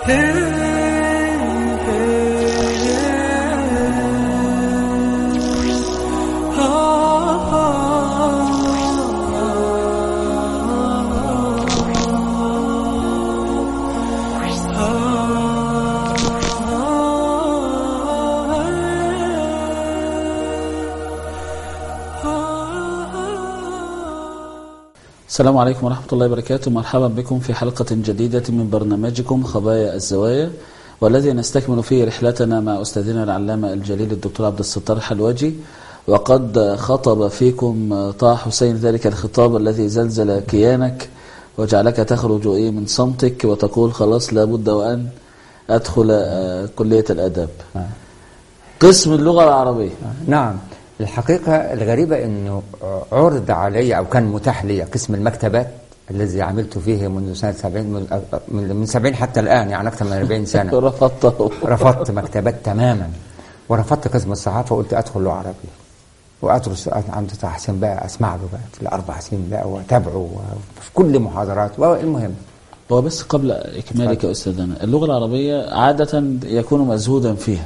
السلام عليكم ورحمة الله وبركاته مرحبا بكم في حلقة جديدة من برنامجكم خبايا الزوايا والذي نستكمل فيه رحلتنا مع أستاذنا العلامة الجليل الدكتور عبد الستار الحلوجي وقد خطب فيكم طه حسين ذلك الخطاب الذي زلزل كيانك وجعلك تخرج إيه من صمتك وتقول خلاص لابد وأن أدخل آه، كلية الأداب قسم اللغة العربية نعم الحقيقة الغريبة أنه عرض علي أو كان متاح لي قسم المكتبات الذي عملت فيه منذ سنة 70 من من 70 حتى الآن يعني أكثر من 40 سنة رفضته رفضت مكتبات تماما ورفضت قسم الصحافة وقلت أدخل له عربي وأدرس عند طه حسين بقى أسمع له بقى في الأربع سنين بقى وأتابعه في كل محاضرات المهم هو بس قبل إكمالك يا أستاذنا اللغة العربية عادة يكون مزهودا فيها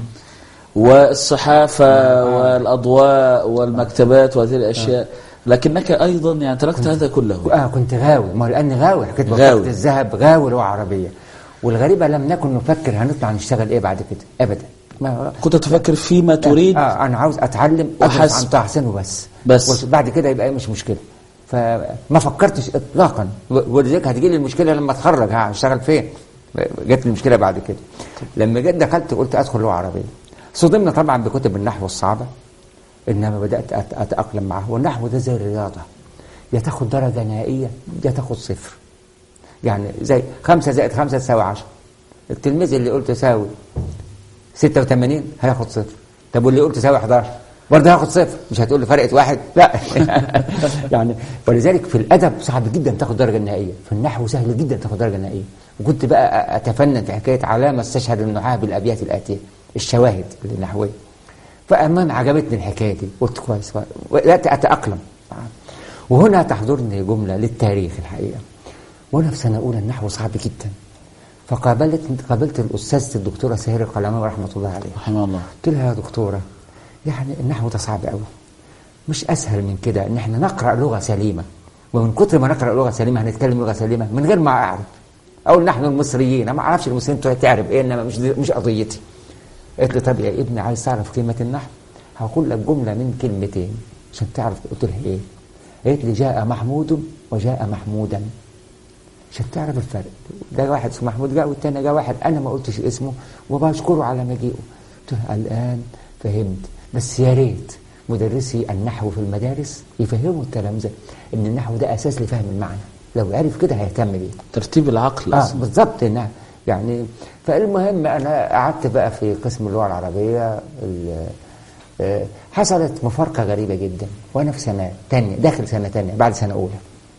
والصحافة والأضواء والمكتبات وهذه الأشياء لكنك أيضا يعني تركت هذا كله آه كنت غاوي ما لأني غاوي حكيت غاوي. الذهب غاوي لغة عربية والغريبة لم نكن نفكر هنطلع نشتغل إيه بعد كده أبدا ما كنت تفكر فيما تريد آه أنا عاوز أتعلم أدرس وحسب. عن طه حسين وبس بس. بعد كده يبقى إيه مش مشكلة فما فكرتش إطلاقا ولذلك هتجي لي المشكلة لما أتخرج هشتغل فين جت لي المشكلة بعد كده لما جيت دخلت قلت أدخل لغة عربية صدمنا طبعا بكتب النحو الصعبة إنما بدأت أت- أتأقلم معه والنحو ده زي الرياضة يا تاخد درجة نهائية يا تاخد صفر يعني زي خمسة زائد خمسة تساوي عشرة التلميذ اللي قلت يساوي 86 هياخد صفر طب واللي قلت يساوي 11 برضه هياخد صفر مش هتقول لي فرقت واحد لا يعني ولذلك في الادب صعب جدا تاخد درجه نهائيه في النحو سهل جدا تاخد درجه نهائيه وكنت بقى اتفنن في حكايه علامه استشهد النحاة بالابيات الاتيه الشواهد النحويه فأمام عجبتني الحكايه دي قلت كويس بدات اتاقلم وهنا تحضرني جمله للتاريخ الحقيقه وانا في سنه اولى النحو صعب جدا فقابلت قابلت الاستاذه الدكتوره سهير القلماوي رحمه الله عليها رحمه الله قلت لها يا دكتورة يعني النحو ده صعب قوي مش أسهل من كده إن إحنا نقرأ لغة سليمة ومن كتر ما نقرأ لغة سليمة هنتكلم لغة سليمة من غير ما أعرف أو نحن المصريين أنا ما أعرفش المصريين بتوع تعرف إيه إنما مش دي مش قضيتي قالت لي طب يا ابني عايز تعرف قيمة النحو هقول لك جملة من كلمتين عشان تعرف قلت لها إيه قالت لي جاء محمود وجاء محمودا عشان تعرف الفرق ده واحد اسمه محمود جاء والتاني جاء واحد انا ما قلتش اسمه وبشكره على مجيئه قلت له الان فهمت بس يا ريت مدرسي النحو في المدارس يفهموا التلامذه ان النحو ده اساس لفهم المعنى لو عرف كده هيهتم بيه ترتيب العقل اه أصلا بالظبط إنها يعني فالمهم انا قعدت بقى في قسم اللغه العربيه ال- آه، حصلت مفارقه غريبه جدا وانا في سنه تانية داخل سنه تانية بعد سنه اولى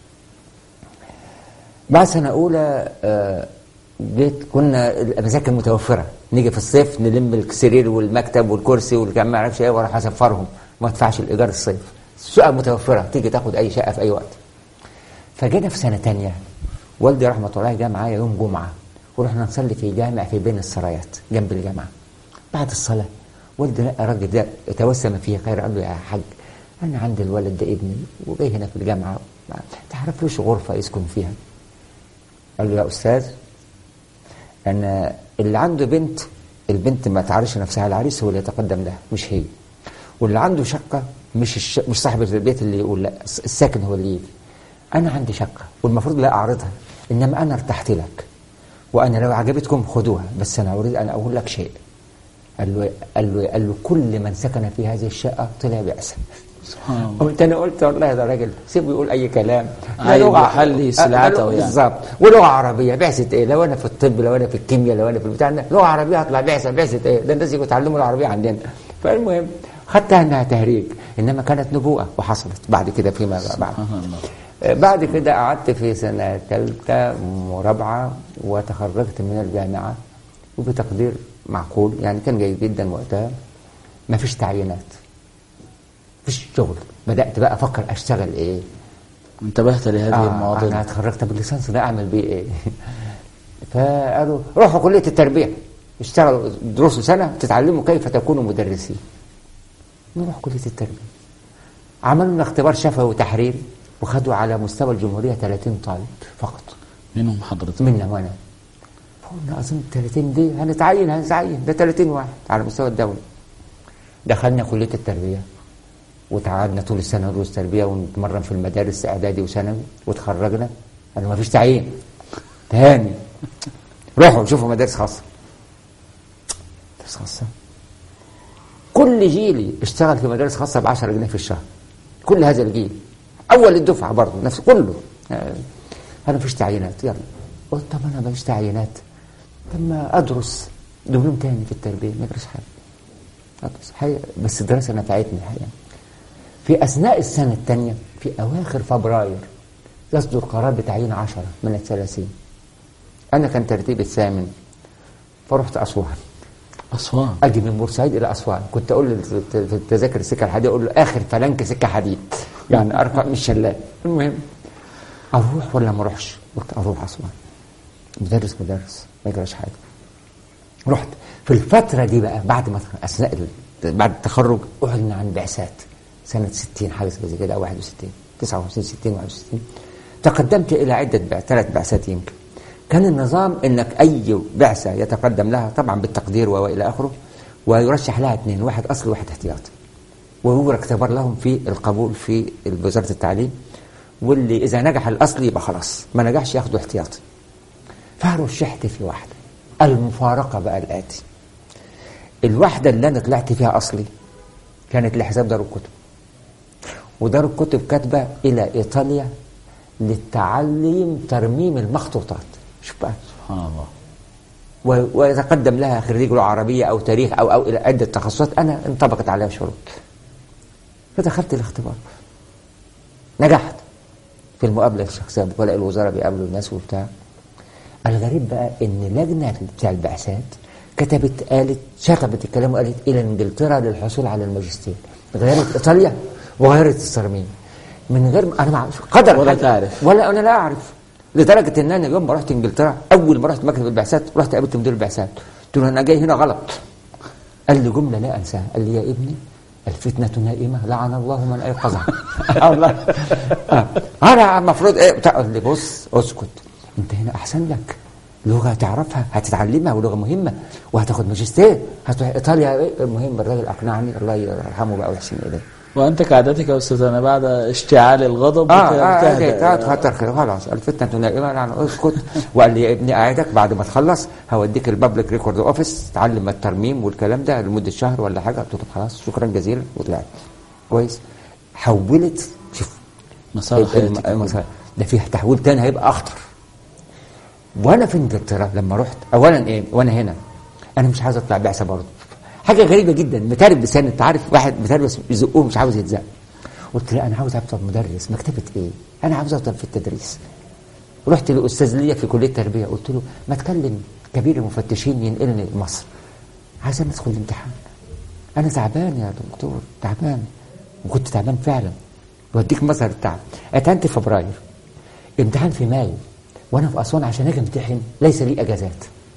بعد سنه اولى آه، جيت كنا المساكن متوفره نيجي في الصيف نلم السرير والمكتب والكرسي والكلام ما اعرفش ايه واروح اسفرهم ما ادفعش الايجار الصيف الشقه متوفره تيجي تاخد اي شقه في اي وقت فجينا في سنه تانية والدي رحمه الله جه معايا يوم جمعه ورحنا نصلي في جامع في بين السرايات جنب الجامعه بعد الصلاه والدي لقى الراجل ده توسم فيه خير قال له يا حاج انا عندي الولد ده ابني وجاي هنا في الجامعه ما تعرفلوش غرفه يسكن فيها قال له يا استاذ انا اللي عنده بنت البنت ما تعرفش نفسها العريس هو اللي يتقدم لها مش هي واللي عنده شقه مش الش... مش صاحب البيت اللي يقول لا الساكن هو اللي يجي انا عندي شقه والمفروض لا اعرضها انما انا ارتحت لك وانا لو عجبتكم خدوها بس انا اريد ان اقول لك شيء قال له قال له قال له كل من سكن في هذه الشقه طلع بأسا سبحان الله قلت انا قلت والله ده راجل سيبه يقول اي كلام ده عايب لغة- يحلي سلعته آه، يعني. بالظبط ولغه عربيه بعثه ايه لو انا في الطب لو انا في الكيمياء لو انا في البتاع ده، لغه عربيه هطلع بعثه بعثه ايه ده الناس يجوا يتعلموا العربيه عندنا فالمهم خدتها انها تهريج انما كانت نبوءه وحصلت بعد كده فيما بعد سبحان الله آه، بعد كده قعدت في سنه ثالثه ورابعه وتخرجت من الجامعه وبتقدير معقول يعني كان جيد جدا وقتها ما فيش تعيينات مفيش شغل بدات بقى افكر اشتغل ايه انتبهت لهذه آه المواضيع انا اتخرجت بالليسانس ده اعمل بيه ايه فقالوا روحوا كليه التربيه اشتغلوا دروسوا سنه تتعلموا كيف تكونوا مدرسين نروح كليه التربيه عملوا لنا اختبار شفوي وتحريري وخدوا على مستوى الجمهوريه 30 طالب فقط منهم حضرتك منا وانا قلنا اظن 30 دي هنتعين هنتعين ده 30 واحد على مستوى الدوله دخلنا كليه التربيه وتعادنا طول السنه دروس تربيه ونتمرن في المدارس اعدادي وثانوي وتخرجنا قالوا ما فيش تعيين تاني روحوا شوفوا مدارس خاصه مدارس خاصه كل جيلي اشتغل في مدارس خاصه ب 10 جنيه في الشهر كل هذا الجيل اول الدفعه برضه نفس كله آه، انا مفيش تعيينات يلا قلت طب انا ماليش تعيينات طب ما ادرس دبلوم تاني في التربيه ما يجراش حاجه ادرس حقيقة بس الدراسه نفعتني الحقيقه في اثناء السنه الثانيه في اواخر فبراير يصدر قرار بتعيين عشرة من الثلاثين انا كان ترتيبي الثامن فرحت اسوان أسوان اجي من بورسعيد الى اسوان كنت اقول له في التذاكر السكه الحديد اقول له اخر فلنك سكه حديد يعني ارفع من الشلال المهم اروح ولا ما اروحش قلت اروح اسوان مدرس مدرس ما يجراش حاجه رحت في الفتره دي بقى بعد ما اثناء ال- بعد التخرج اعلن عن بعثات سنه 60 حاجه زي كده او 61 59 60 61 تقدمت الى عده بعث ثلاث بعثات يمكن كان النظام انك اي بعثه يتقدم لها طبعا بالتقدير و- والى اخره ويرشح لها اثنين واحد اصلي وواحد احتياطي ويجرى اختبار لهم في القبول في وزاره التعليم واللي اذا نجح الاصلي يبقى خلاص ما نجحش ياخده احتياطي فرشحت في واحده المفارقه بقى الاتي الواحده اللي انا طلعت فيها اصلي كانت لحساب دار الكتب ودار الكتب كاتبه الى ايطاليا للتعليم ترميم المخطوطات شوف بقى سبحان الله و- ويتقدم لها خريج لغه عربيه او تاريخ او او الى عده تخصصات انا انطبقت عليها شروط فدخلت الاختبار نجحت في المقابله الشخصيه وكلاء الوزاره بيقابلوا الناس وبتاع الغريب بقى ان لجنه بتاع البعثات كتبت قالت شطبت الكلام وقالت الى انجلترا للحصول على الماجستير غيرت ايطاليا وغيرت الصرمين من غير ما انا ما أعرف. قدر ولا حاجة. تعرف. ولا انا لا اعرف لدرجه ان انا يوم ما رحت انجلترا اول ما رحت مكتب البعثات رحت قابلت مدير البعثات قلت له انا جاي هنا غلط قال لي جمله لا انساها قال لي يا ابني الفتنة نائمة لعن الله من أيقظها الله آه. أنا المفروض إيه بتاع قال لي بص اسكت أنت هنا أحسن لك لغة تعرفها هتتعلمها ولغة مهمة وهتاخد ماجستير هتروح إيطاليا إيه؟ المهم الراجل أقنعني الله يرحمه بقى ويحسن إليه وأنت كعادتك يا أستاذنا بعد اشتعال الغضب اه بت- اه بتهدأ. اه خاطر خير خلاص الفتنة نائمة يعني اسكت وقال لي يا ابني قاعدك بعد ما تخلص هوديك البابليك ريكورد اوفيس تعلم الترميم والكلام ده لمدة شهر ولا حاجة قلت له خلاص شكرا جزيلا وطلعت كويس حولت شوف مسار الم- حياتك المسار. ده فيه تحويل تاني هيبقى اخطر وانا في انجلترا لما رحت اولا ايه وانا هنا انا مش عاوز اطلع بعثه برضه حاجه غريبه جدا متارب بسان انت عارف واحد متارب بس يزقوه مش عاوز يتزق قلت لا انا عاوز افضل مدرس مكتبه ايه انا عاوز افضل في التدريس رحت لاستاذ ليا في كليه التربيه قلت له ما تكلم كبير المفتشين ينقلني مصر عايز أنا ادخل الامتحان انا تعبان يا دكتور تعبان وكنت تعبان فعلا بوديك مظهر التعب اتهنت في فبراير امتحان في مايو وانا في اسوان عشان اجي امتحن ليس لي اجازات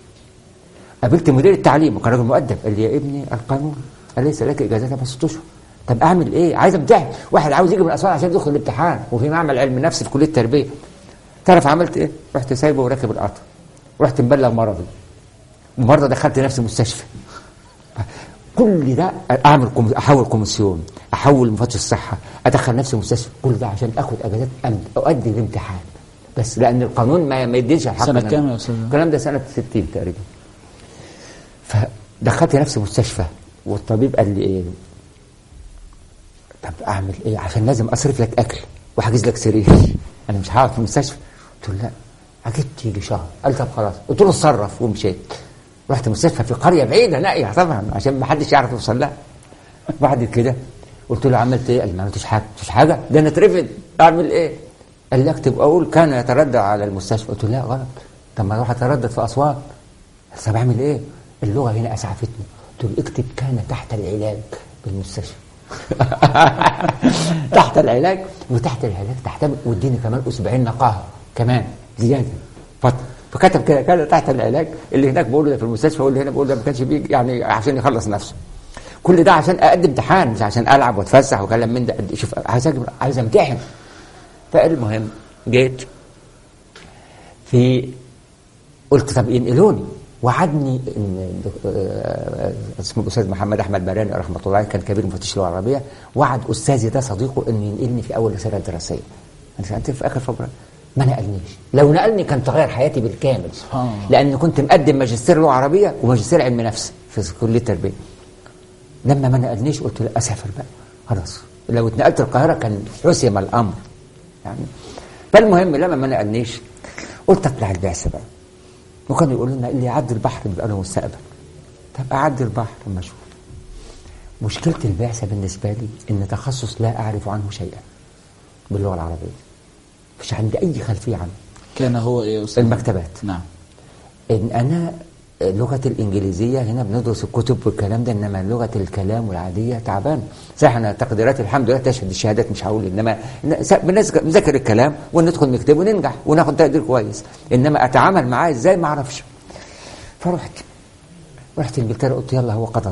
قابلت مدير التعليم وكان راجل مؤدب قال لي يا ابني القانون قال ليس لك اجازات بس ست اشهر طب اعمل ايه عايز امتحن واحد عاوز يجي من اسوان عشان يدخل الامتحان وفي معمل علم نفس في كليه التربيه تعرف عملت ايه رحت سايبه وراكب القطر رحت مبلغ مرضي ومرضى دخلت نفسي مستشفى كل ده اعمل كوم... احول كوميسيون احول مفتش الصحه ادخل نفسي مستشفى كل ده عشان اخد اجازات أمد اؤدي الامتحان بس لان القانون ما ما يديش الحق سنة إن أنا- كام يا أستاذ؟ الكلام ده سنه 60 تقريبا فدخلت نفسي مستشفى والطبيب قال لي ايه طب اعمل ايه عشان لازم اصرف لك اكل واحجز لك سرير انا مش هقعد في المستشفى قلت له لا اكيد تيجي شهر قال طب خلاص قلت له اتصرف ومشيت رحت مستشفى في قريه بعيده نائيه طبعا عشان ما حدش يعرف يوصل لها بعد كده قلت له عملت ايه؟ قال ما عملتش حاجه مفيش حاجه ده انا اترفد اعمل ايه؟ قال لي اكتب اقول كان يتردد على المستشفى قلت له لا غلط طب ما اروح اتردد في اسوان طب اعمل ايه؟ اللغه هنا اسعفتني قلت له اكتب كان تحت العلاج بالمستشفى تحت العلاج وتحت العلاج تحتمل واديني كمان اسبوعين نقاهه كمان زياده فتره فكتب كده كده تحت العلاج اللي هناك بقول له ده في المستشفى واللي هنا بقول له ده ما كانش بيجي يعني عشان يخلص نفسه كل ده عشان اقدم امتحان مش عشان العب واتفسح وكلام من ده شوف عايز أجيب- عايز امتحن فالمهم جيت في قلت طب ينقلوني وعدني ان الدك- آه، اسمه الاستاذ محمد احمد براني رحمه الله عليه كان كبير مفتش اللغه العربيه وعد استاذي ده صديقه انه ينقلني في اول رساله دراسيه انا سالت في اخر فبراير ما نقلنيش لو نقلني كان تغير حياتي بالكامل سبحان الله. لان كنت مقدم ماجستير لغه عربيه وماجستير علم نفس في كليه التربيه لما ما نقلنيش قلت لا اسافر بقى خلاص لو اتنقلت القاهره كان حسم الامر يعني فالمهم لما ما نقلنيش قلت اطلع البعثه بقى وكانوا يقولوا لنا اللي يعدي البحر بيبقى له مستقبل طب اعدي البحر اما اشوف مشكله البعثه بالنسبه لي ان تخصص لا اعرف عنه شيئا باللغه العربيه مش عندي اي خلفيه عنه كان هو ايه يا استاذ المكتبات نعم ان انا لغه الانجليزيه هنا بندرس الكتب والكلام ده انما لغه الكلام والعاديه تعبان صح انا تقديراتي الحمد لله تشهد الشهادات مش هقول انما س- بنذك- بنذاكر الكلام وندخل نكتبه وننجح وناخد تقدير كويس انما اتعامل معاه ازاي ما اعرفش فرحت رحت انجلترا قلت يلا هو قدر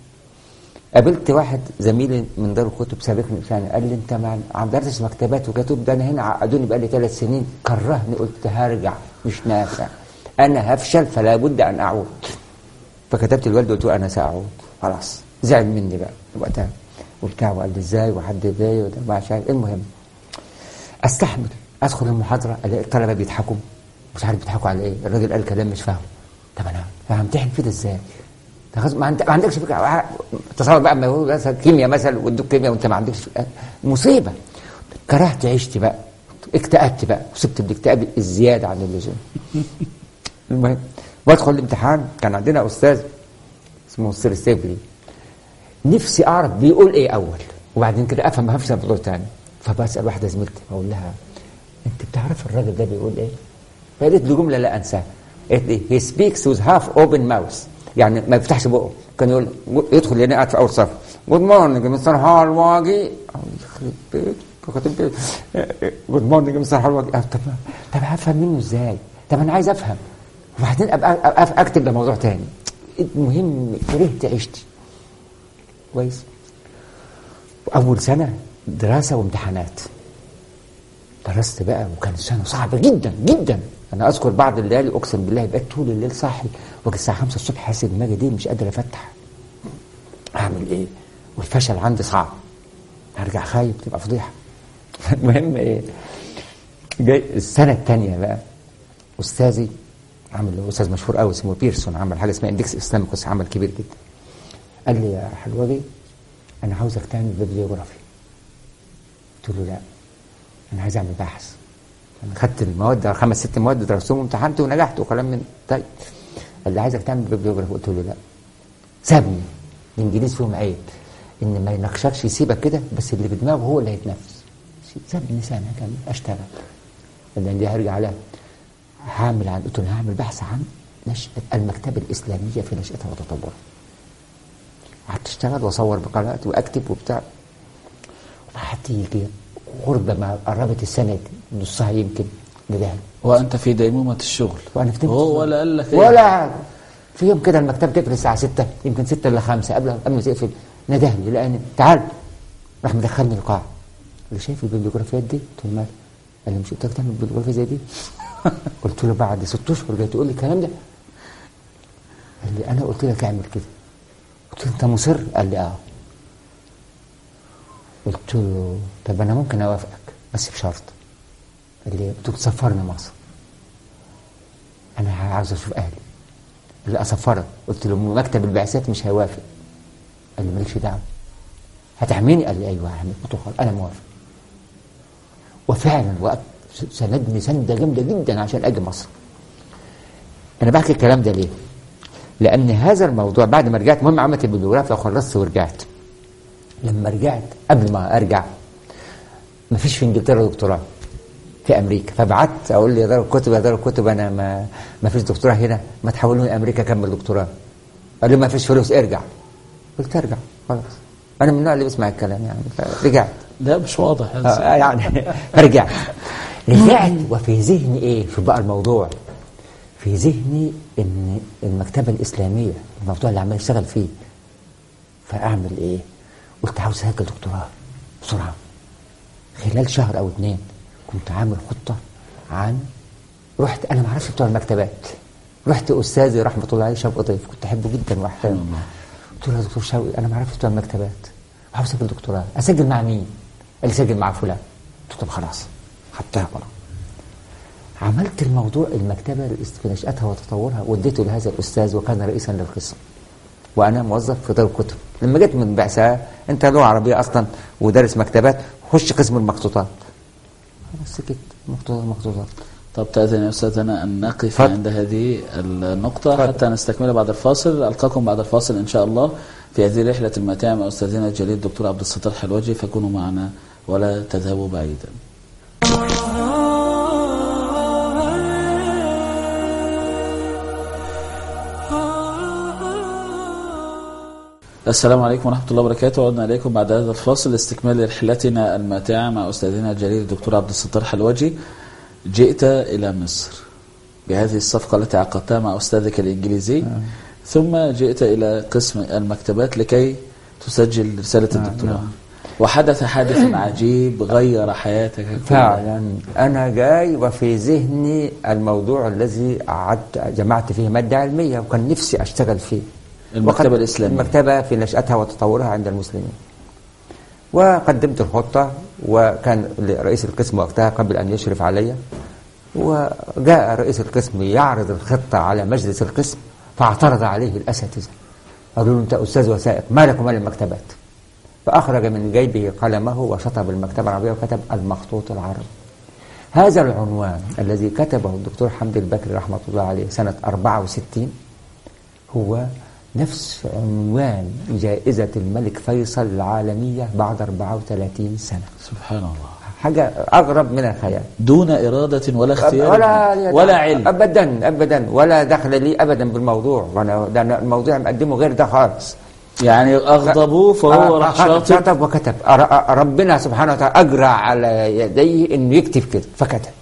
قابلت واحد زميلي من دار الكتب سابقني بسنه قال لي انت ما عم درس مكتبات وكتب ده انا هنا عقدوني بقالي ثلاث سنين كرهني قلت هرجع مش نافع انا هفشل فلا بد ان اعود فكتبت لوالدي قلت له انا ساعود خلاص زعل مني بقى وقتها وبتاع وقال لي ازاي وحد ازاي وده ما عشان المهم استحمل ادخل المحاضره الاقي الطلبه بيضحكوا مش عارف بيضحكوا على ايه الراجل قال كلام مش فاهمه طب انا همتحن فيه ده ازاي ده غصب- ما, عند- ما عندكش فكره تصور بقى ما يقولوا مثلا كيمياء مثلا وادوك كيمياء وانت ما عندكش فكرة. مصيبه كرهت عيشتي بقى اكتئبت بقى وسبت الاكتئاب الزياده عن اللزوم المهم بدخل الامتحان كان عندنا استاذ اسمه مستر ستيفلي نفسي اعرف بيقول ايه اول وبعدين كده افهم ما افهمش الموضوع تاني فبسال واحده زميلتي بقول لها انت بتعرف الراجل ده بيقول ايه؟ فقالت لي جمله لا انساها قالت لي he speaks with half open mouth يعني ما يفتحش بقه كان يقول يدخل هنا قاعد في اول صف جود مورنينج مستر هالواجي يخرب بيت كاتب بيت جود مورنينج مستر هالواجي طب طب هفهم منه ازاي؟ طب انا عايز افهم وبعدين ابقى أبقى اكتب لموضوع تاني المهم كرهت عيشتي كويس اول سنه دراسه وامتحانات درست بقى وكان سنه صعبه جدا جدا انا اذكر بعض الليالي اقسم بالله بقيت طول الليل صاحي واجي الساعه 5 الصبح حاسس دماغي دي مش قادر افتح اعمل ايه والفشل عندي صعب هرجع خايب تبقى فضيحه المهم ايه جاي السنه الثانيه بقى استاذي عامل استاذ مشهور قوي اسمه بيرسون عمل حاجه اسمها اندكس اسلامكوس عمل كبير جدا قال لي يا حلوجي انا عاوزك تعمل بيبليوجرافي قلت له لا انا عايز اعمل بحث انا خدت المواد خمس ست مواد درستهم وامتحنت ونجحت وكلام من طيب قال لي عايزك تعمل بيبليوجرافي قلت له لا سابني الانجليز فيهم عيب ان ما يناقشكش يسيبك كده بس اللي في دماغه هو اللي هيتنفس سابني سنه كان اشتغل لان دي هرجع لها هعمل عن قلت له أنا هعمل بحث عن نشأة المكتبة الإسلامية في نشأتها وتطورها قعدت اشتغل واصور بقناتي واكتب وبتاع وقعدت يجي غربة ما قربت السنة دي نصها يمكن لده وانت في ديمومه الشغل وانا في ديمومة هو الشغل. ولا قال لك إيه؟ ولا في يوم كده المكتبة تقفل الساعة 6 يمكن 6 الا 5 قبل قبل ما تقفل نده لي لقاني تعال راح مدخلني القاعة اللي شايف البيبليوجرافيات دي قلت له مال قال لي مش قلت لك تعمل بيبليوجرافيا زي دي قلت له بعد ست اشهر جاي تقول لي الكلام ده قال لي انا قلت لك اعمل كده قلت له انت مصر قال لي اه قلت له طب انا ممكن اوافقك بس بشرط قال لي قلت له تسفرني مصر انا عاوز اشوف اهلي قال لي اسفرك قلت له مكتب البعثات مش هيوافق قال لي مالكش دعوه هتحميني قال لي ايوه هحميك قلت له خلاص انا موافق وفعلا وقت سندني سنده جامده جدا عشان اجي مصر انا بحكي الكلام ده ليه لان هذا الموضوع بعد ما رجعت المهم عملت البيبليوجرافيا وخلصت ورجعت لما رجعت قبل ما ارجع ما فيش في انجلترا دكتوراه في امريكا فبعت اقول لي يا دار الكتب يا دار الكتب انا ما ما فيش دكتوراه هنا ما تحولوني امريكا اكمل دكتوراه قال لي ما فيش فلوس ارجع قلت ارجع خلاص انا من النوع اللي بيسمع الكلام يعني فرجعت ده مش واضح آه يعني فرجعت رجعت وفي ذهني ايه شوف بقى الموضوع في ذهني ان المكتبه الاسلاميه الموضوع اللي عمال اشتغل فيه فاعمل ايه؟ قلت عاوز اسجل دكتوراه بسرعه خلال شهر او اتنين كنت عامل خطه عن رحت انا ما اعرفش بتوع المكتبات رحت استاذي رحمه الله عليه شوقي ضيف كنت احبه جدا واحترمه قلت له يا دكتور شوقي انا ما اعرفش بتوع المكتبات عاوز اسجل دكتوراه اسجل مع مين؟ قال لي سجل مع فلان قلت له طب خلاص خدتها ورا عملت الموضوع المكتبه في نشاتها وتطورها واديته لهذا الاستاذ وكان رئيسا للقسم وانا موظف في دار الكتب لما جيت من بعثه انت لغه عربيه اصلا ودارس مكتبات خش قسم المخطوطات خلاص سكت مخطوطات مخطوطات طب تأذن يا أستاذنا أن نقف فضل. عند هذه النقطة فضل. حتى نستكمل بعد الفاصل ألقاكم بعد الفاصل إن شاء الله في هذه الرحلة الماتعة مع أستاذنا الجليل الدكتور عبد الستار حلوجي فكونوا معنا ولا تذهبوا بعيدا السلام عليكم ورحمة الله وبركاته عدنا إليكم بعد هذا الفاصل لاستكمال رحلتنا الماتعة مع أستاذنا الجليل الدكتور عبد الستار حلوجي جئت إلى مصر بهذه الصفقة التي عقدتها مع أستاذك الإنجليزي ثم جئت إلى قسم المكتبات لكي تسجل رسالة الدكتوراه وحدث حادث عجيب غير حياتك كلها. فعلا انا جاي وفي ذهني الموضوع الذي قعدت جمعت فيه ماده علميه وكان نفسي اشتغل فيه المكتبة وقد- الإسلامية. المكتبه في نشاتها وتطورها عند المسلمين وقدمت الخطه وكان رئيس القسم وقتها قبل ان يشرف علي وجاء رئيس القسم يعرض الخطه على مجلس القسم فاعترض عليه الاساتذه قالوا له انت استاذ وثائق ما لك ومال المكتبات فأخرج من جيبه قلمه وشطب المكتبة العربية وكتب المخطوط العربي هذا العنوان الذي كتبه الدكتور حمدي البكري رحمة الله عليه سنة 64 هو نفس عنوان جائزة الملك فيصل العالمية بعد 34 سنة سبحان الله حاجة أغرب من الخيال دون إرادة ولا اختيار ولا ولا علم أبدا أبدا ولا دخل لي أبدا بالموضوع وأنا ده أنا الموضوع مقدمه غير ده خالص يعني أغضبوه فهو راح شاطب شاطب وكتب أر- ربنا سبحانه وتعالى أجرى على يديه إنه يكتب كده فكتب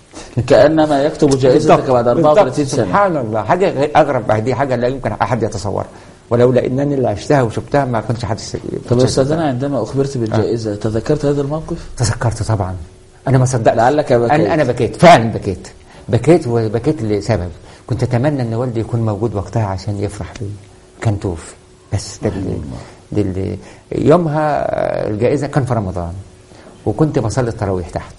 كأنما يكتب جائزتك بالضبط، بعد بالضبط. 34 سنة سبحان الله حاجة غير- أغرب دي حاجة لا يمكن أحد يتصورها ولولا إنني اللي عشتها وشفتها ما كنتش حد يس- طب يا أستاذنا عندما أخبرت بالجائزة تذكرت هذا الموقف؟ تذكرت طبعا أنا ما صدقت لعلك بكيت. أنا أنا بكيت فعلا بكيت بكيت وبكيت لسبب كنت أتمنى إن والدي يكون موجود وقتها عشان يفرح بي كان توفي بس ده اللي, ده اللي يومها آه، الجائزة كان في رمضان وكنت بصلي التراويح تحت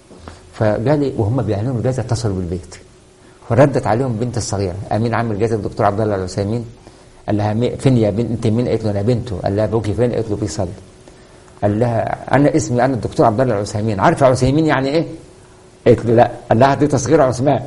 فجالي وهم بيعلنوا الجائزة اتصلوا بالبيت فردت عليهم بنت الصغيرة أمين عام الجائزة الدكتور عبد الله العثيمين قال لها مي- فين يا بنت انت مين قالت له انا بنته قال لها ابوكي فين قالت له بيصلي قال لها انا اسمي انا الدكتور عبد الله العثيمين عارفه عثيمين يعني ايه؟ قالت له لا قال لها دي تصغير عثمان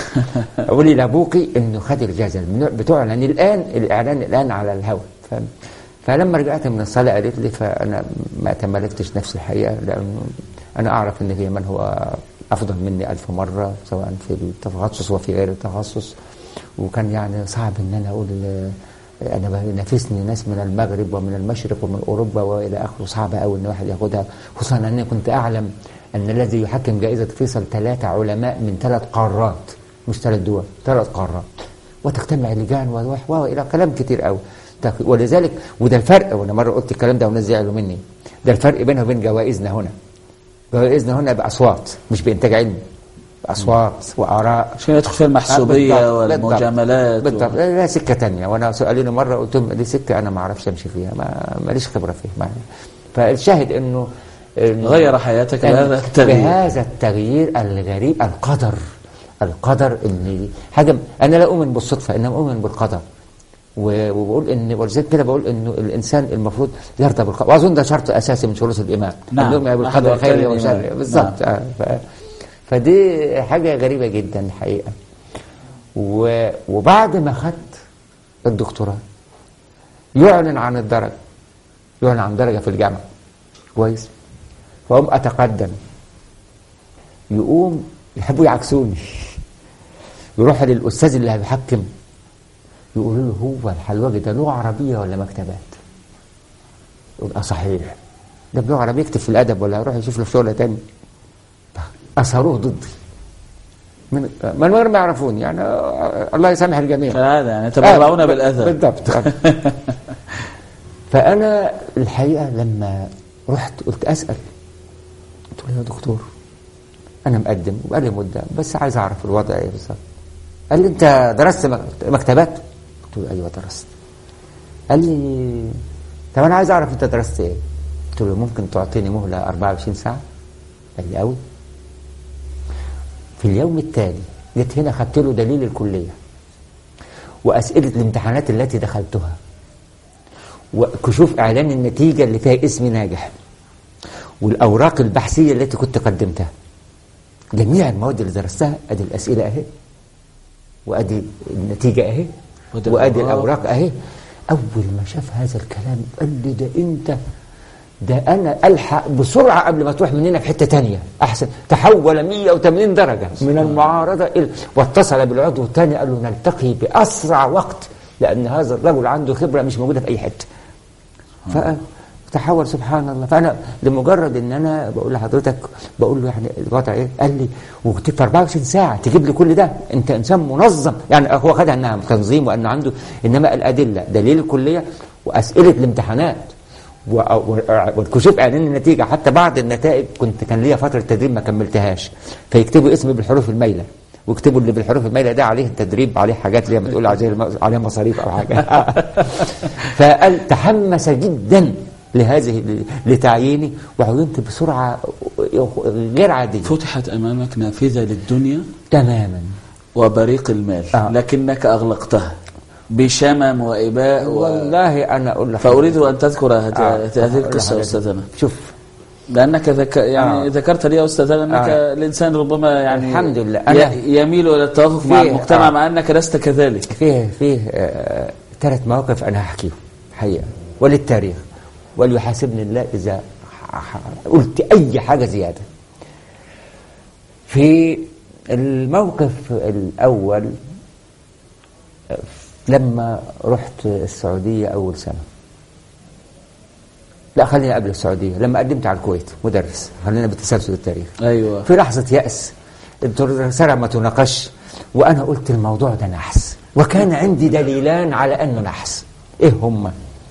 قولي لابوكي انه خد الجائزه الممنوع بتعلن الان الاعلان الان على الهواء ف... فلما رجعت من الصلاه قالت لي فانا ما تملكتش نفسي الحقيقه لانه انا اعرف ان في من هو افضل مني الف مره سواء في التخصص وفي غير التخصص وكان يعني صعب ان انا اقول آه، انا بينافسني ناس من المغرب ومن المشرق ومن اوروبا والى اخره صعب قوي ان واحد ياخدها خصوصا ان انا كنت اعلم ان الذي يحكم جائزه فيصل ثلاثه علماء من ثلاث قارات مش ثلاث دول ثلاث قارات وتجتمع لجان وروح والى كلام كتير قوي تق- ولذلك وده الفرق وانا مره قلت الكلام ده والناس زعلوا مني ده الفرق بينها وبين جوائزنا هنا جوائزنا هنا باصوات مش بانتاج علمي باصوات واراء عشان يدخل فيها المحسوبية بالضبط، بالضبط، والمجاملات بالضبط لا لا سكه تانية وانا سالوني مره قلت لهم دي سكه انا ما اعرفش امشي فيها ما ماليش خبره فيها ما فالشاهد انه إنه غير حياتك بهذا التغيير بهذا التغيير الغريب القدر القدر اللي حاجه انا لا اؤمن بالصدفه انما اؤمن بالقدر و- وبقول ان ولذلك كده بقول انه الانسان المفروض يرضى بالقدر واظن ده شرط اساسي من شروط الايمان نعم. أن يؤمن أحد بالقدر أركان خيره الإيمان. وشره بالظبط نعم. آه. ف... فدي حاجه غريبه جدا الحقيقه و... وبعد ما خدت الدكتوراه يعلن عن الدرجه يعلن عن درجه في الجامعه كويس فهم اتقدم يقوم يحبوا يعكسوني يروح للاستاذ اللي هيحكم يقولوا له هو الحلوجي ده لغه عربيه ولا مكتبات؟ يقول اه صحيح ده بلغه عربيه يكتب في الادب ولا يروح يشوف له شغله تاني اثروه ضدي من من غير ما يعرفوني يعني آه، الله يسامح الجميع كالعادة يعني تبرعون آه، بالأذى بالضبط آه. فأنا الحقيقة لما رحت قلت أسأل قلت له يا دكتور أنا مقدم وبقالي مدة بس عايز أعرف الوضع إيه بالظبط قال لي أنت درست مك- مكتبات؟ قلت له أيوه درست قال لي طب أنا عايز أعرف أنت درست إيه؟ قلت له ممكن تعطيني مهلة 24 ساعة؟ قال لي أوي في اليوم التالي جيت هنا خدت له دليل الكلية وأسئلة الامتحانات التي دخلتها وكشوف إعلان النتيجة اللي فيها اسمي ناجح والأوراق البحثية التي كنت قدمتها جميع المواد اللي درستها أدي الأسئلة أهي وأدي النتيجة أهي وأدي وأدي الأوراق. الأوراق أهي أول ما شاف هذا الكلام قال لي ده أنت ده أنا ألحق بسرعة قبل ما تروح مننا في حتة تانية أحسن تحول 180 درجة من المعارضة إلى واتصل بالعضو الثاني قال له نلتقي بأسرع وقت لأن هذا الرجل عنده خبرة مش موجودة في أي حتة فتحول سبحان الله فأنا لمجرد إن أنا بقول لحضرتك بقول له يعني الوضع إيه قال لي وكنت في 24 ساعة تجيب لي كل ده أنت إنسان منظم يعني هو خدها إنها تنظيم وأنه عنده إنما الأدلة دليل الكلية وأسئلة الامتحانات و- و- والكشوف اعلان النتيجه حتى بعض النتائج كنت كان ليا فتره تدريب ما كملتهاش فيكتبوا اسمي بالحروف المايله ويكتبوا اللي بالحروف المايله ده عليه تدريب عليه حاجات اللي هي بتقول عليه عليه مصاريف او حاجه فقال تحمس جدا لهذه لتعييني وعينت بسرعه غير عاديه فتحت أمامك نافذة للدنيا تماما وبريق المال آه. لكنك أغلقتها بشمم وإباء و... والله انا اقول لك فأريد أن تذكر هت- آه. هذه القصة أقول أستاذنا شوف لأنك ذك... يعني آه. ذكرت لي يا أستاذنا أنك آه. الإنسان ربما يعني الحمد لله. ي... أنا- يميل إلى التوافق مع فيه- المجتمع آه. مع أنك لست كذلك فيه فيه آه ثلاث مواقف انا هحكيهم حقيقه وللتاريخ وليحاسبني الله اذا ح- ح- قلت اي حاجه زياده. في الموقف الاول آه، لما رحت السعوديه اول سنه. لا خلينا قبل السعوديه لما قدمت على الكويت مدرس خلينا بتسلسل التاريخ. أيوة في لحظة يأس الدكتورة ما تناقش وأنا قلت الموضوع ده نحس وكان عندي دليلان على أنه نحس إيه هما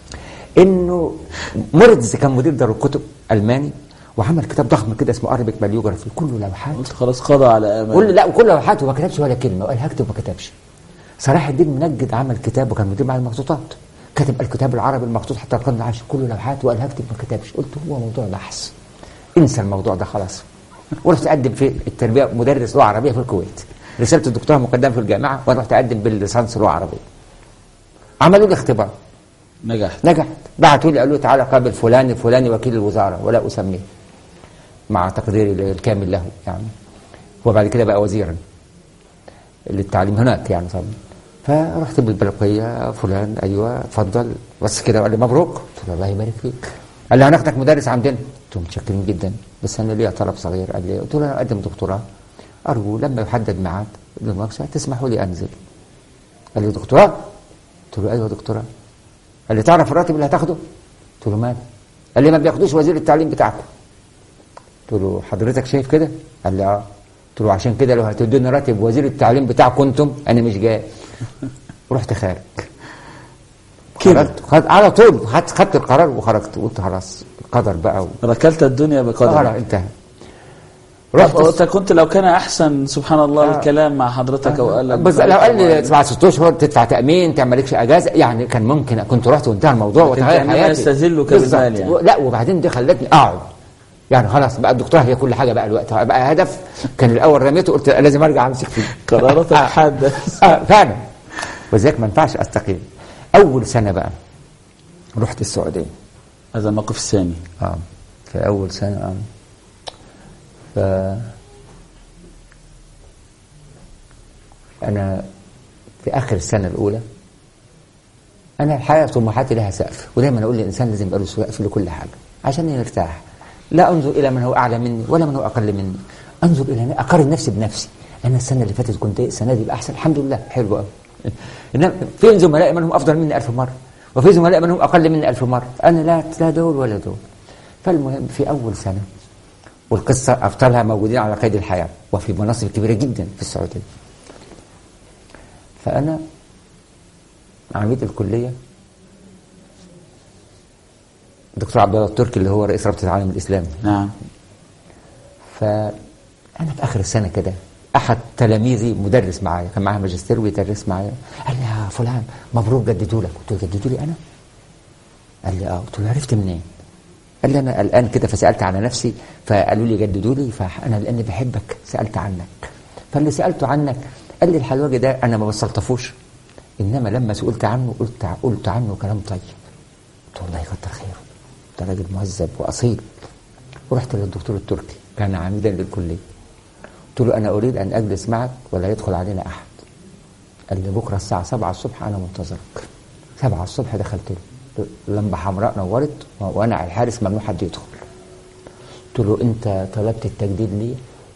إنه مردز كان مدير دار الكتب ألماني وعمل كتاب ضخم كده اسمه أربك باليوجرافي كله لوحات قلت خلاص قضى على كل آمال لا وكل لوحاته وما كتبش ولا كلمة وقال هكتب وما كتبش صلاح الدين منجد عمل كتاب وكان مدير مع المخطوطات كتب الكتاب العربي المخطوط حتى القرن العاشر كله لوحات وقال هكتب ما كتبش قلت هو موضوع بحث انسى الموضوع ده خلاص ورحت اقدم في التربيه مدرس لغه عربيه في الكويت رساله الدكتوراه مقدمه في الجامعه وانا رحت اقدم بالليسانس لغه عربيه عملوا لي اختبار نجحت نجحت بعتوا لي قالوا لي تعالى قابل فلان الفلاني وكيل الوزاره ولا اسميه مع تقديري الكامل له يعني وبعد كده بقى وزيرا للتعليم هناك يعني طبعا فرحت بالبلقيه فلان ايوه اتفضل بس كده قال لي مبروك قلت له الله يبارك فيك قال لي هناخدك مدرس عندنا قلت له متشكرين جدا بس انا ليا طلب صغير قال لي قلت له انا اقدم دكتوراه ارجو لما يحدد ميعاد بالمناقشه تسمحوا لي انزل قال لي دكتوراه قلت له ايوه دكتوراه قال لي تعرف الراتب اللي هتاخده قلت له مال قال لي ما بياخدوش وزير التعليم بتاعكم قلت له حضرتك شايف كده قال لي اه قلت له عشان كده لو هتدوني راتب وزير التعليم بتاعكم انتم انا مش جاي رحت خارج كده. خرجت خد على طول خدت خدت القرار وخرجت قلت خلاص القدر بقى و... ركلت الدنيا خلاص بقدر انتهى رحت رحت قلت كنت لو كان أحسن سبحان الله آه. الكلام مع حضرتك أو قال لك بس لو قال لي سبع ست اشهر تدفع تامين تعمل لكش اجازه يعني كان ممكن كنت رحت وانتهى الموضوع لكن وتغير كأنما حياتي يستذلك بالظبط. بالمال يعني. و- لا وبعدين دي خلتني اقعد يعني خلاص بقى الدكتوراه هي كل حاجه بقى الوقت بقى هدف كان الاول رميته قلت لازم ارجع امسك فيه قراراتك آه. حادة اه فعلا ولذلك ما ينفعش استقيل اول سنه بقى رحت السعوديه هذا الموقف الثاني اه في اول سنه اه ف انا في اخر السنه الاولى انا الحقيقه طموحاتي لها سقف ودايما اقول للانسان لازم يبقى له سقف لكل حاجه عشان يرتاح لا انظر الى من هو اعلى مني ولا من هو اقل مني انظر الى اقارن نفسي بنفسي انا السنه اللي فاتت كنت إيه؟ السنه دي يبقى احسن الحمد لله حلو قوي انما في زملاء منهم افضل مني ألف مره وفي زملاء منهم اقل مني ألف مره انا لا لا دول ولا دول فالمهم في اول سنه والقصة أبطالها موجودين على قيد الحياة وفي مناصب كبيرة جدا في السعودية فأنا عميد الكلية دكتور عبد الله التركي اللي هو رئيس رابطة العالم الإسلامي نعم فأنا في آخر السنة كده أحد تلاميذي مدرس معايا كان معاه ماجستير ويدرس معايا قال لي يا فلان مبروك جددوا لك قلت له جددوا لي أنا؟ قال لي اه قلت له عرفت منين؟ قال لي أنا قلقان كده فسألت على نفسي فقالوا لي جددوا لي فأنا لأني بحبك سألت عنك فاللي سألته عنك قال لي الحلواجي ده أنا ما بستلطفوش إنما لما سئلت عنه قلت قلت عنه كلام طيب قلت والله يكتر خيره ده راجل مهذب وأصيل ورحت للدكتور التركي كان عميدا للكلية قلت له أنا أريد أن أجلس معك ولا يدخل علينا أحد قال لي بكرة الساعة 7 الصبح أنا منتظرك 7 الصبح دخلت له لمبة حمراء نورت وأنا على الحارس ممنوع حد يدخل قلت له أنت طلبت التجديد ليه؟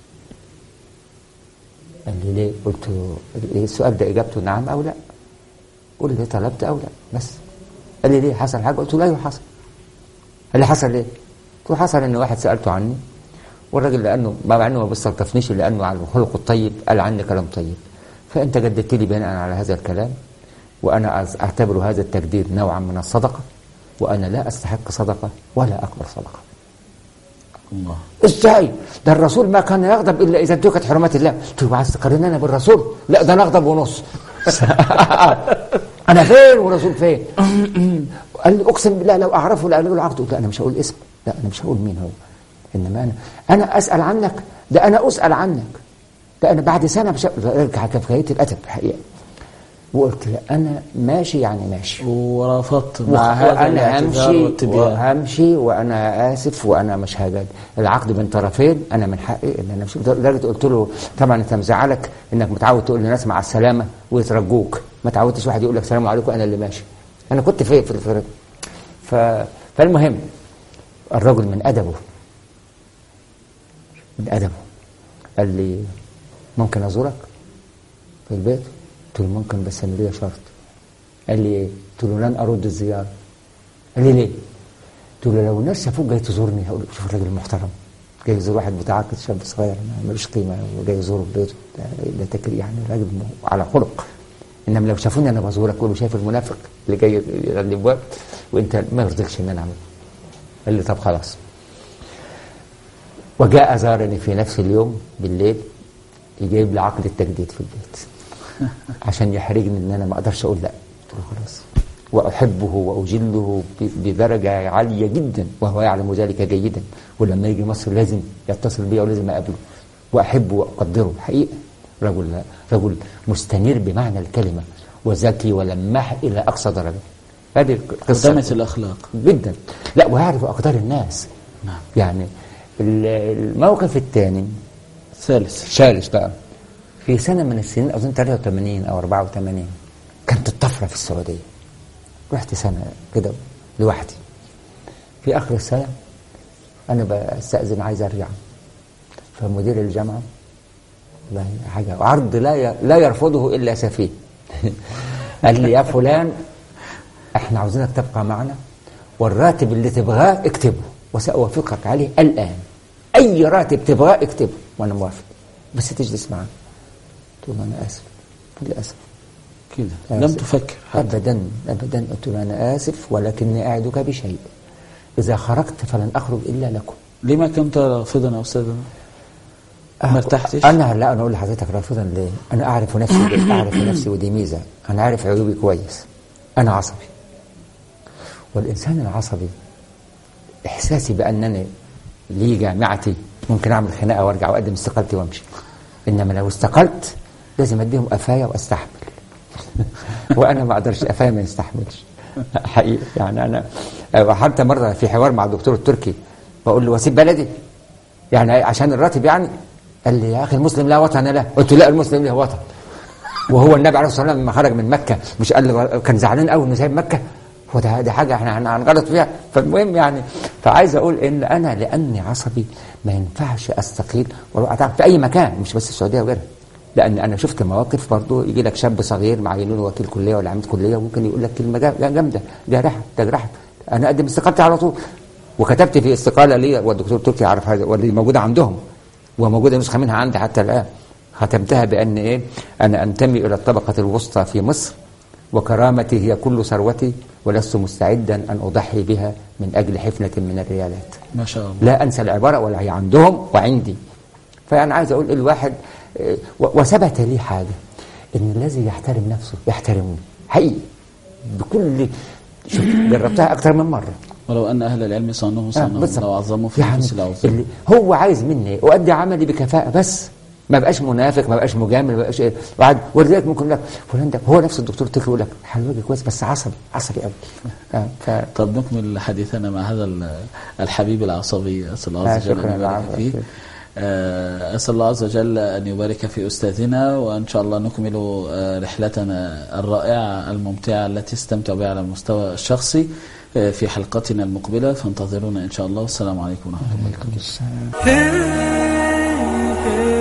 قال لي ليه؟ قلت له إيه السؤال ده إجابته نعم أو لا قول لي طلبت أو لا بس قال لي ليه حصل حاجة؟ قلت له أيوه حصل قال لي حصل ليه؟ قلت له حصل إن واحد سألته عني والراجل لانه مع انه ما بيستلطفنيش لانه على خلقه الطيب قال عني كلام طيب فانت جددت لي بناء على هذا الكلام وانا اعتبر هذا التجديد نوعا من الصدقه وانا لا استحق صدقه ولا اقبل صدقه الله ازاي ده الرسول ما كان يغضب الا اذا انتهكت حرمات الله قلت له عايز تقارنني انا بالرسول لا ده انا اغضب ونص انا فين والرسول فين قال لي اقسم بالله لو اعرفه لا له عقد قلت لا انا مش هقول اسم لا انا مش هقول مين هو انما انا انا اسال عنك ده انا اسال عنك ده انا بعد سنه مش ارجع كفايه الادب الحقيقه وقلت لا انا ماشي يعني ماشي ورفضت مع هذا وانا الاعتذار همشي والتبيان وهمشي وانا اسف وانا مش هجد العقد بين طرفين انا من حقي ان انا مش لدرجه قلت له طبعا انت مزعلك انك متعود تقول للناس مع السلامه ويترجوك ما تعودتش واحد يقول لك سلام عليكم انا اللي ماشي انا كنت في في الفرق ف... فالمهم الرجل من ادبه من أدبه قال لي ممكن أزورك في البيت قلت له ممكن بس أنا ليا شرط قال لي إيه قلت له لن أرد الزيارة قال لي ليه قلت له لو الناس شافوك جاي تزورني هقول شوف الراجل المحترم جاي يزور واحد متعاقد شاب صغير ملوش قيمة وجاي يزوره في بيته ده, ده تكريم يعني راجل على خلق انما لو شافوني انا بزورك يقولوا شايف المنافق اللي جاي على الابواب وانت ما يرضيكش ان انا اعمل قال لي طب خلاص وجاء زارني في نفس اليوم بالليل يجيب لي عقد التجديد في البيت عشان يحرجني ان انا ما اقدرش اقول لا قلت له خلاص واحبه واجله بدرجه عاليه جدا وهو يعلم ذلك جيدا ولما يجي مصر لازم يتصل بي ولازم اقابله واحبه واقدره حقيقه رجل رجل مستنير بمعنى الكلمه وذكي ولماح الى اقصى درجه هذه القصه قدمت الأخلاق جدا لا ويعرف اقدار الناس نعم يعني الموقف الثاني ثالث ثالث بقى في سنة من السنين أظن 83 أو 84 كانت الطفرة في السعودية رحت سنة كده لوحدي في آخر السنة أنا بستأذن عايز أرجع فمدير الجامعة والله حاجة عرض لا ي- لا يرفضه إلا سفيه قال لي يا فلان احنا عاوزينك تبقى معنا والراتب اللي تبغاه اكتبه وسأوافقك عليه الآن أي راتب تبغاه اكتبه وأنا موافق بس تجلس معنا قلت له أنا آسف للأسف كده آسف. لم تفكر حتى أبدا أبدا قلت له أنا آسف ولكني أعدك بشيء إذا خرجت فلن أخرج إلا لكم لما كنت رافضا يا أستاذنا ما ارتحتش أنا لا أنا أقول لحضرتك رافضا ليه؟ أنا أعرف نفسي أعرف نفسي ودي ميزة أنا عارف عيوبي كويس أنا عصبي والإنسان العصبي إحساسي بأنني لي جامعتي ممكن أعمل خناقة وأرجع وأقدم استقالتي وأمشي إنما لو استقلت لازم أديهم قفايا وأستحمل وأنا ما أقدرش قفايا ما يستحملش حقيقي يعني أنا حتى مرة في حوار مع الدكتور التركي بقول له واسيب بلدي يعني عشان الراتب يعني قال لي يا اخي المسلم لا وطن له قلت له لا المسلم له وطن وهو النبي عليه الصلاه والسلام لما خرج من مكه مش قال له كان زعلان قوي انه سايب مكه هو ده دي حاجه احنا هن- هنغلط فيها فالمهم يعني فعايز اقول ان انا لاني عصبي ما ينفعش استقيل واروح أتعب في اي مكان مش بس السعوديه وغيرها لان انا شفت مواقف برضه يجي لك شاب صغير معينون وكيل كليه ولا عميد كليه وممكن يقول لك كلمه جا- جامده جارحه تجرحك انا اقدم استقالتي على طول وكتبت في استقالة لي والدكتور تركي عارف هذا واللي موجودة عندهم وموجودة نسخة منها عندي حتى الآن ختمتها بأن إيه أنا أنتمي إلى الطبقة الوسطى في مصر وكرامتي هي كل ثروتي ولست مستعدا أن أضحي بها من أجل حفنة من الريالات ما شاء الله لا أنسى العبارة ولا هي عندهم وعندي فأنا عايز أقول الواحد آه، و- وثبت لي حاجة إن الذي يحترم نفسه يحترمني حقيقي بكل شوف جربتها أكثر من مرة ولو أن أهل العلم صانوه آه، صانوه بالظبط. لو عظموا في يعني نفس العظم اللي هو عايز مني أؤدي عملي بكفاءة بس ما بقاش منافق ما بقاش مجامل ما بقاش إيه. وعد ولذلك ممكن لك فلان ده هو نفس الدكتور تركي يقول لك حلوجي كويس بس عصبي عصبي قوي آه ف طب نكمل حديثنا مع هذا ال- الحبيب العصبي أسأل الله آه، عز وجل شكراً أن يبارك العفو. فيه آه، أسأل الله عز وجل أن يبارك في أستاذنا وإن شاء الله نكمل آه، رحلتنا الرائعة الممتعة التي استمتع بها على المستوى الشخصي آه، في حلقتنا المقبلة فانتظرونا إن شاء الله والسلام عليكم ورحمة الله وبركاته Hey, hey.